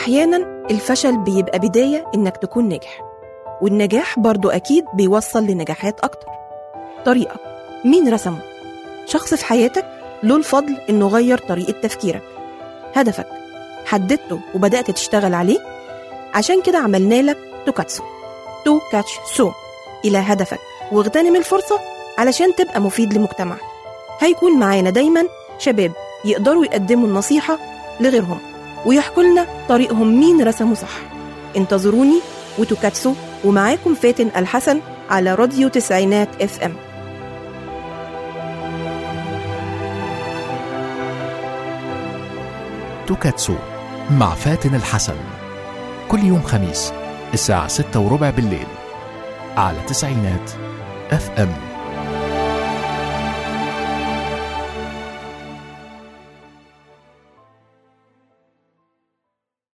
أحيانا الفشل بيبقى بداية إنك تكون ناجح والنجاح برضو أكيد بيوصل لنجاحات أكتر طريقة مين رسمه؟ شخص في حياتك له الفضل إنه غير طريقة تفكيرك هدفك حددته وبدأت تشتغل عليه عشان كده عملنا لك توكاتسو تو كاتش سو إلى هدفك واغتنم الفرصة علشان تبقى مفيد لمجتمعك هيكون معانا دايما شباب يقدروا يقدموا النصيحة لغيرهم ويحكوا لنا طريقهم مين رسمه صح انتظروني وتوكاتسو ومعاكم فاتن الحسن على راديو تسعينات اف ام توكاتسو مع فاتن الحسن كل يوم خميس الساعة ستة وربع بالليل على تسعينات اف ام